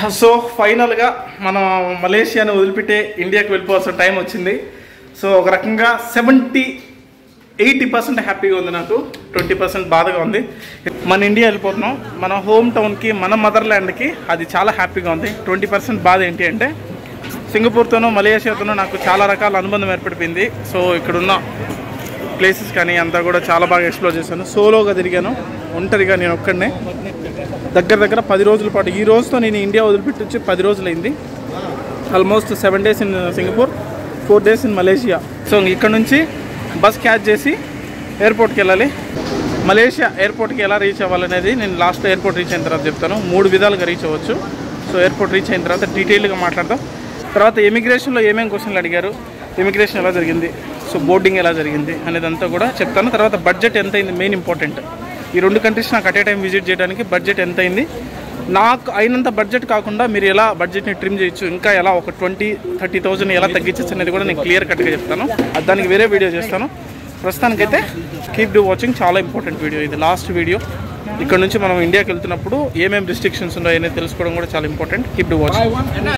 so ఫైనల్గా మనం మలేషియాను వదిలిపెట్టే ఇండియాకి వెళ్ళిపోవాల్సిన టైం వచ్చింది సో ఒక రకంగా సెవెంటీ ఎయిటీ పర్సెంట్ హ్యాపీగా ఉంది నాకు ట్వంటీ పర్సెంట్ బాధగా ఉంది మన ఇండియా వెళ్ళిపోతున్నాం మన హోమ్ టౌన్కి మన మదర్ ల్యాండ్కి అది చాలా హ్యాపీగా ఉంది ట్వంటీ పర్సెంట్ బాధ ఏంటి అంటే సింగపూర్తోనూ మలేషియాతోనూ నాకు చాలా రకాల అనుబంధం ఏర్పడిపోయింది సో ఇక్కడున్న ప్లేసెస్ కానీ అంతా కూడా చాలా బాగా ఎక్స్ప్లోర్ చేశాను సోలోగా తిరిగాను ఒంటరిగా నేను ఒక్కడనే దగ్గర దగ్గర పది రోజుల పాటు ఈ రోజుతో నేను ఇండియా వదిలిపెట్టి వచ్చి పది రోజులైంది almost seven days in Singapore four days in Malaysia so ఇక్కడ నుంచి బస్ క్యాచ్ చేసి ఎయిర్పోర్ట్కి వెళ్ళాలి మలేషియా ఎయిర్పోర్ట్కి ఎలా రీచ్ అవ్వాలనేది నేను లాస్ట్ ఎయిర్పోర్ట్ రీచ్ అయిన తర్వాత చెప్తాను మూడు విధాలుగా రీచ్ అవ్వచ్చు సో ఎయిర్పోర్ట్ రీచ్ అయిన తర్వాత డీటెయిల్గా మాట్లాడతాం తర్వాత ఇమిగ్రేషన్లో ఏమేమి క్వశ్చన్లు అడిగారు ఇమిగ్రేషన్ ఎలా జరిగింది సో బోర్డింగ్ ఎలా జరిగింది అనేదంతా కూడా చెప్తాను తర్వాత బడ్జెట్ ఎంత అయింది మెయిన్ ఇంపార్టెంట్ ఈ రెండు కంట్రీస్ నాకు అట్ ఏ టైం విజిట్ చేయడానికి బడ్జెట్ ఎంత అయింది నాకు అయినంత బడ్జెట్ కాకుండా మీరు ఎలా బడ్జెట్ని ట్రిమ్ చేయొచ్చు ఇంకా ఎలా ఒక ట్వంటీ థర్టీ థౌజండ్ ఎలా తగ్గించచ్చు అనేది కూడా నేను క్లియర్ కట్గా చెప్తాను అది దానికి వేరే వీడియో చేస్తాను ప్రస్తుతానికైతే కీప్ డూ వాచింగ్ చాలా ఇంపార్టెంట్ వీడియో ఇది లాస్ట్ వీడియో ఇక్కడ నుంచి మనం ఇండియాకి వెళ్తున్నప్పుడు ఏమేమి రిస్ట్రిక్షన్స్ ఉన్నాయో అనేది తెలుసుకోవడం కూడా చాలా ఇంపార్టెంట్ కీప్ డూ వాచింగ్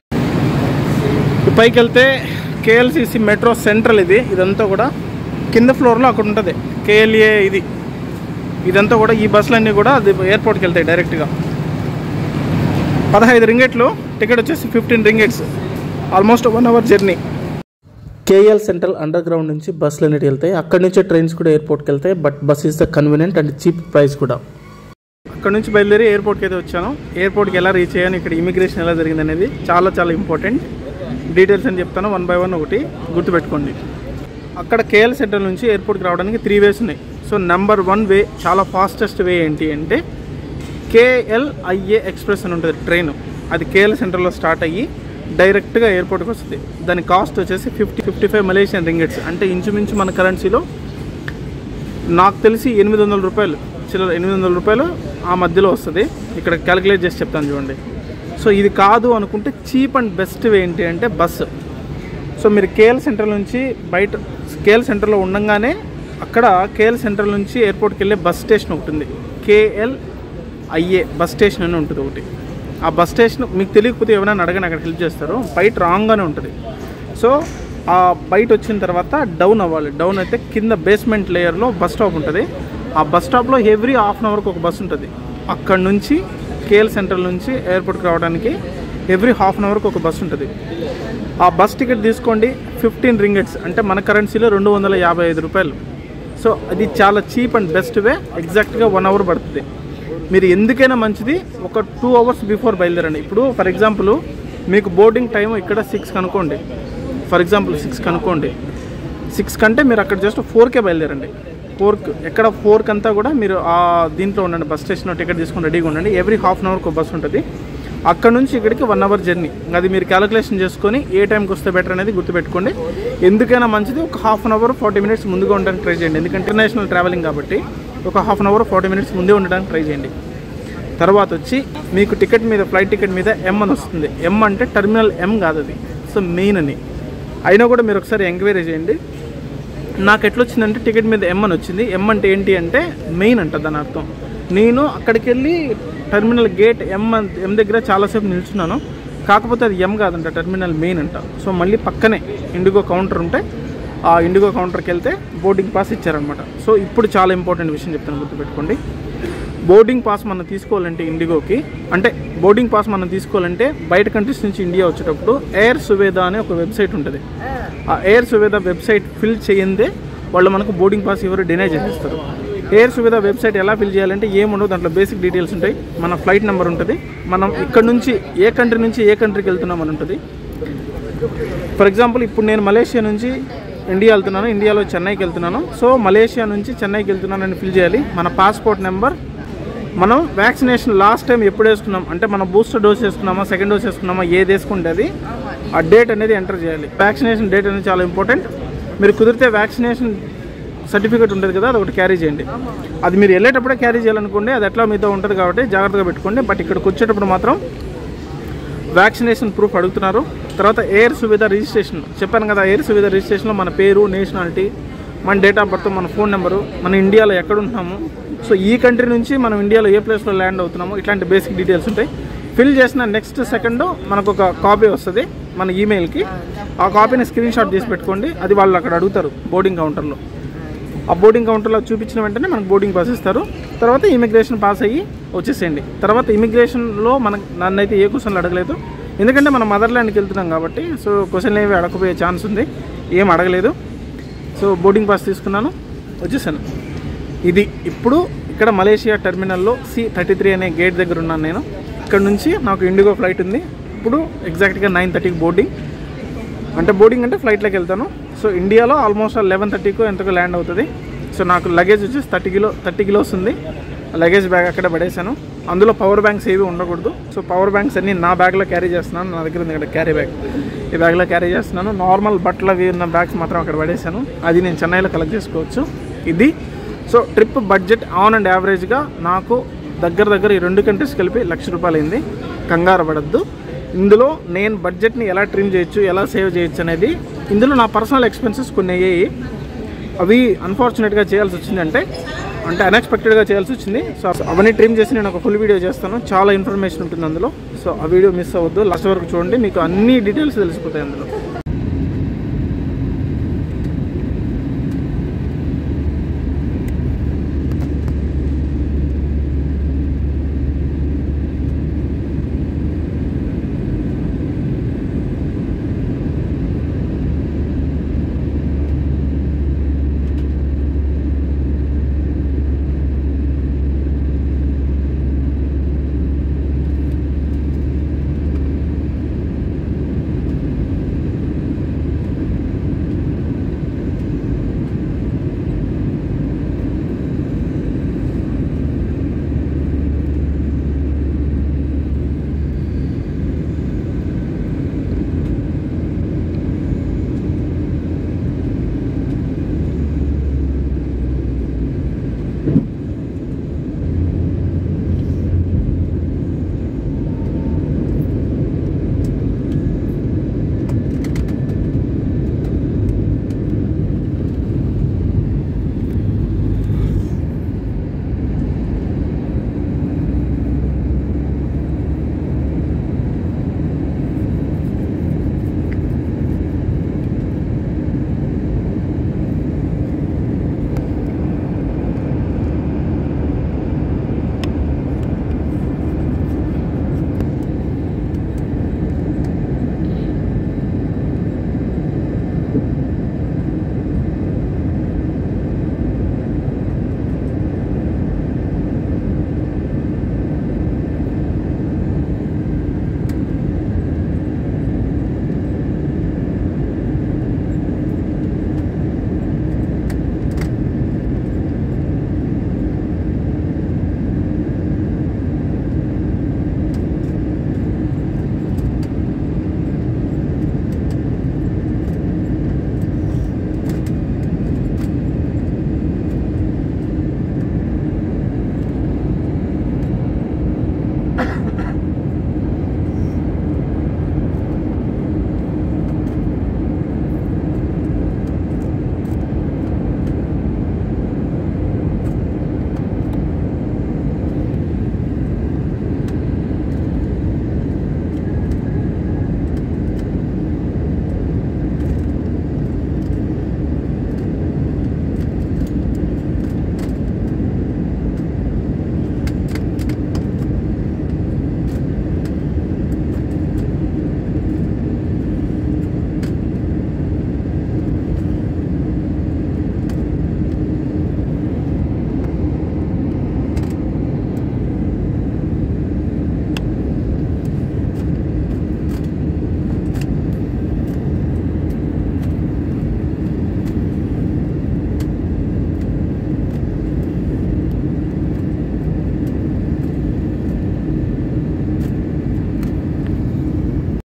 పైకి వెళ్తే కేఎల్సిసి మెట్రో సెంట్రల్ ఇది ఇదంతా కూడా కింద ఫ్లోర్లో అక్కడ ఉంటుంది కేఎల్ఏ ఇది ఇదంతా కూడా ఈ బస్సులన్నీ కూడా అది ఎయిర్పోర్ట్కి వెళ్తాయి డైరెక్ట్గా పదహైదు రింగెట్లు టికెట్ వచ్చేసి fifteen ringgits almost one hour journey KL central underground నుంచి బస్సులు అనేవి వెళ్తాయి అక్కడ నుంచే ట్రైన్స్ కూడా ఎయిర్పోర్ట్కి వెళ్తాయి but bus is the convenient and cheap price కూడా అక్కడ నుంచి బయలుదేరి ఎయిర్పోర్ట్కి అయితే వచ్చాను ఎయిర్పోర్ట్కి ఎలా రీచ్ అయ్యాను ఇక్కడ ఇమిగ్రేషన్ ఎలా జరిగింది అనేది చాలా చాలా ఇంపార్టెంట్ డీటెయిల్స్ అని చెప్తాను వన్ బై వన్ ఒకటి గుర్తుపెట్టుకోండి అక్కడ కేఎల్ సెంటర్ నుంచి ఎయిర్పోర్ట్కి రావడానికి త్రీ వేస్ ఉన్నాయి సో నెంబర్ వన్ వే చాలా ఫాస్టెస్ట్ వే ఏంటి అంటే కేఎల్ఐఏ ఎక్స్ప్రెస్ అని ఉంటుంది ట్రైన్ అది కేఎల్ సెంటర్లో స్టార్ట్ అయ్యి డైరెక్ట్గా ఎయిర్పోర్ట్కి వస్తుంది దాని కాస్ట్ వచ్చేసి fifty fifty five Malaysian ringgits అంటే ఇంచుమించు మన కరెన్సీలో నాకు తెలిసి ఎనిమిది వందల రూపాయలు చిల్లర ఎనిమిది వందల రూపాయలు ఆ మధ్యలో వస్తుంది ఇక్కడ క్యాలిక్యులేట్ చేసి చెప్తాను చూడండి సో ఇది కాదు అనుకుంటే చీప్ అండ్ బెస్ట్ వే ఏంటి అంటే బస్సు సో మీరు కేఎల్ సెంటర్ నుంచి బయట కేఎల్ సెంటర్లో ఉండగానే అక్కడ కేఎల్ సెంటర్ నుంచి ఎయిర్పోర్ట్కి వెళ్ళే బస్ స్టేషన్ ఒకటి ఉంది కేఎల్ ఐఏ బస్ స్టేషన్ అని ఉంటుంది ఒకటి ఆ బస్ స్టేషన్ మీకు తెలియకపోతే ఎవరైనా అడగని అక్కడ హెల్ప్ చేస్తారు బయట రాంగ్గానే ఉంటుంది సో ఆ బయట వచ్చిన తర్వాత డౌన్ అవ్వాలి డౌన్ అయితే కింద బేస్మెంట్ లేయర్లో బస్ స్టాప్ ఉంటుంది ఆ బస్ స్టాప్లో ఎవ్రీ హాఫ్ అన్ అవర్కి ఒక బస్ ఉంటుంది అక్కడ నుంచి కేఎల్ సెంటర్ నుంచి ఎయిర్పోర్ట్కి రావడానికి ఎవ్రీ హాఫ్ అన్ అవర్కి ఒక బస్ ఉంటుంది ఆ బస్ టికెట్ తీసుకోండి ఫిఫ్టీన్ రింగెట్స్ అంటే మన కరెన్సీలో రెండు వందల యాభై ఐదు రూపాయలు సో అది చాలా చీప్ అండ్ బెస్ట్ వే ఎగ్జాక్ట్గా వన్ అవర్ పడుతుంది మీరు ఎందుకైనా మంచిది ఒక టూ అవర్స్ బిఫోర్ బయలుదేరండి ఇప్పుడు ఫర్ ఎగ్జాంపుల్ మీకు బోర్డింగ్ టైం ఇక్కడ సిక్స్ కనుక్కోండి ఫర్ ఎగ్జాంపుల్ సిక్స్ కనుక్కోండి సిక్స్ కంటే మీరు అక్కడ జస్ట్ ఫోర్కే బయలుదేరండి ఫోర్క్ ఎక్కడ ఫోర్క్ అంతా కూడా మీరు ఆ దీంట్లో ఉండండి బస్ స్టేషన్లో టికెట్ తీసుకొని రెడీగా ఉండండి ఎవ్రీ హాఫ్ అన్ అవర్కి ఒక బస్ ఉంటుంది అక్కడ నుంచి ఇక్కడికి వన్ అవర్ జర్నీ అది మీరు క్యాలిక్యులేషన్ చేసుకొని ఏ టైంకి వస్తే బెటర్ అనేది గుర్తుపెట్టుకోండి ఎందుకైనా మంచిది ఒక half an hour forty minutes ముందుగా ఉండడానికి ట్రై చేయండి ఎందుకంటే ఇంటర్నేషనల్ ట్రావెలింగ్ కాబట్టి ఒక half an hour forty minutes ముందే ఉండడానికి ట్రై చేయండి తర్వాత వచ్చి మీకు టికెట్ మీద ఫ్లైట్ టికెట్ మీద ఎం అని వస్తుంది ఎం అంటే టర్మినల్ ఎం కాదు అది సో మెయిన్ అని అయినా కూడా మీరు ఒకసారి ఎంక్వైరీ చేయండి నాకు ఎట్లొచ్చిందంటే టికెట్ మీద ఎం అని వచ్చింది ఎం అంటే ఏంటి అంటే మెయిన్ అంట దాని అర్థం నేను అక్కడికి వెళ్ళి టెర్మినల్ గేట్ ఎం ఎం దగ్గర చాలాసేపు నిల్చున్నాను కాకపోతే అది ఎం కాదంట టెర్మినల్ మెయిన్ అంట సో మళ్ళీ పక్కనే ఇండిగో కౌంటర్ ఉంటే ఆ ఇండిగో కౌంటర్కి వెళ్తే బోర్డింగ్ పాస్ ఇచ్చారనమాట సో ఇప్పుడు చాలా ఇంపార్టెంట్ విషయం చెప్తాను గుర్తుపెట్టుకోండి బోర్డింగ్ పాస్ మనం తీసుకోవాలంటే ఇండిగోకి అంటే బోర్డింగ్ పాస్ మనం తీసుకోవాలంటే బయట కంట్రీస్ నుంచి ఇండియా వచ్చేటప్పుడు ఎయిర్ సువేదా అనే ఒక వెబ్సైట్ ఉంటుంది ఆ ఎయిర్ సువేదా వెబ్సైట్ ఫిల్ చేయందే వాళ్ళు మనకు బోర్డింగ్ పాస్ ఎవరు డినై చేసేస్తారు ఎయిర్ సువిధ వెబ్సైట్ ఎలా ఫిల్ చేయాలంటే ఏముండవు దాంట్లో బేసిక్ డీటెయిల్స్ ఉంటాయి మన ఫ్లైట్ నెంబర్ ఉంటుంది మనం ఇక్కడ నుంచి ఏ కంట్రీ నుంచి ఏ కంట్రీకి వెళ్తున్నాం అని ఉంటుంది ఫర్ ఎగ్జాంపుల్ ఇప్పుడు నేను మలేషియా నుంచి ఇండియా వెళ్తున్నాను ఇండియాలో చెన్నైకి వెళ్తున్నాను సో మలేషియా నుంచి చెన్నైకి వెళ్తున్నాను అని ఫిల్ చేయాలి మన పాస్పోర్ట్ నెంబర్ మనం వ్యాక్సినేషన్ లాస్ట్ టైం ఎప్పుడు వేసుకున్నాం అంటే మనం బూస్టర్ డోస్ వేసుకున్నామా సెకండ్ డోస్ వేసుకున్నామా ఏది వేసుకుంటే అది ఆ డేట్ అనేది ఎంటర్ చేయాలి వ్యాక్సినేషన్ డేట్ అనేది చాలా ఇంపార్టెంట్ మీరు కుదిరితే వ్యాక్సినేషన్ సర్టిఫికేట్ ఉంటుంది కదా అది ఒకటి క్యారీ చేయండి అది మీరు వెళ్ళేటప్పుడే క్యారీ చేయాలనుకోండి అది ఎట్లా మీతో ఉంటుంది కాబట్టి జాగ్రత్తగా పెట్టుకోండి బట్ ఇక్కడికి వచ్చేటప్పుడు మాత్రం వ్యాక్సినేషన్ ప్రూఫ్ అడుగుతున్నారు తర్వాత ఎయిర్ సువిధ రిజిస్ట్రేషన్ చెప్పాను కదా ఎయిర్ సువిధ రిజిస్ట్రేషన్లో మన పేరు నేషనాలిటీ మన డేట్ ఆఫ్ బర్త్ మన ఫోన్ నెంబరు మన ఇండియాలో ఎక్కడ ఉంటున్నాము సో ఈ కంట్రీ నుంచి మనం ఇండియాలో ఏ ప్లేస్లో ల్యాండ్ అవుతున్నాము ఇట్లాంటి బేసిక్ డీటెయిల్స్ ఉంటాయి ఫిల్ చేసిన నెక్స్ట్ సెకండ్ మనకు ఒక కాపీ వస్తుంది మన ఈమెయిల్కి ఆ కాపీని స్క్రీన్ షాట్ తీసి పెట్టుకోండి అది వాళ్ళు అక్కడ అడుగుతారు బోర్డింగ్ కౌంటర్లో ఆ బోర్డింగ్ కౌంటర్లో చూపించిన వెంటనే మనకు బోర్డింగ్ పాస్ ఇస్తారు తర్వాత ఇమిగ్రేషన్ పాస్ అయ్యి వచ్చేసేయండి తర్వాత ఇమిగ్రేషన్లో మనకు నన్ను అయితే ఏ క్వశ్చన్లు అడగలేదు ఎందుకంటే మనం మదర్లాండ్కి వెళ్తున్నాం కాబట్టి సో క్వశ్చన్లు ఏవి అడగపోయే ఛాన్స్ ఉంది ఏం అడగలేదు సో బోర్డింగ్ పాస్ తీసుకున్నాను వచ్చేసాను ఇది ఇప్పుడు ఇక్కడ మలేషియా టెర్మినల్లో సి థర్టీ త్రీ అనే గేట్ దగ్గర ఉన్నాను నేను ఇక్కడ నుంచి నాకు ఇండిగో ఫ్లైట్ ఉంది ఇప్పుడు ఎగ్జాక్ట్గా నైన్ థర్టీకి బోర్డింగ్ అంటే బోర్డింగ్ అంటే ఫ్లైట్లోకి వెళ్తాను సో ఇండియాలో ఆల్మోస్ట్ లెవెన్ థర్టీకు ఎంతకు ల్యాండ్ అవుతుంది సో నాకు లగేజ్ వచ్చేసి థర్టీ కిలో థర్టీ కిలోస్ ఉంది లగేజ్ బ్యాగ్ అక్కడ పడేశాను అందులో పవర్ బ్యాంక్స్ ఏవి ఉండకూడదు సో పవర్ బ్యాంక్స్ అన్ని నా బ్యాగ్లో క్యారీ చేస్తున్నాను నా దగ్గర ఉంది ఇక్కడ క్యారీ బ్యాగ్ ఈ బ్యాగ్లో క్యారీ చేస్తున్నాను నార్మల్ బట్టలు అవి ఉన్న బ్యాగ్స్ మాత్రం అక్కడ పడేశాను అది నేను చెన్నైలో కలెక్ట్ చేసుకోవచ్చు ఇది so trip budget on and యావరేజ్గా నాకు దగ్గర దగ్గర ఈ రెండు కంట్రీస్ కలిపి లక్ష రూపాయలు అయింది కంగారు పడద్దు ఇందులో నేను బడ్జెట్ని ఎలా ట్రిమ్ చేయొచ్చు ఎలా సేవ్ చేయొచ్చు అనేది ఇందులో నా పర్సనల్ ఎక్స్పెన్సెస్ కొన్ని అయ్యాయి అవి అన్ఫార్చునేట్గా చేయాల్సి వచ్చిందంటే అంటే అన్ఎక్స్పెక్టెడ్గా చేయాల్సి వచ్చింది సో అవన్నీ ట్రిమ్ చేసి నేను ఒక ఫుల్ వీడియో చేస్తాను చాలా ఇన్ఫర్మేషన్ ఉంటుంది అందులో సో ఆ వీడియో మిస్ అవ్వద్దు లాస్ట్ వరకు చూడండి మీకు అన్ని డీటెయిల్స్ తెలిసిపోతాయి అందులో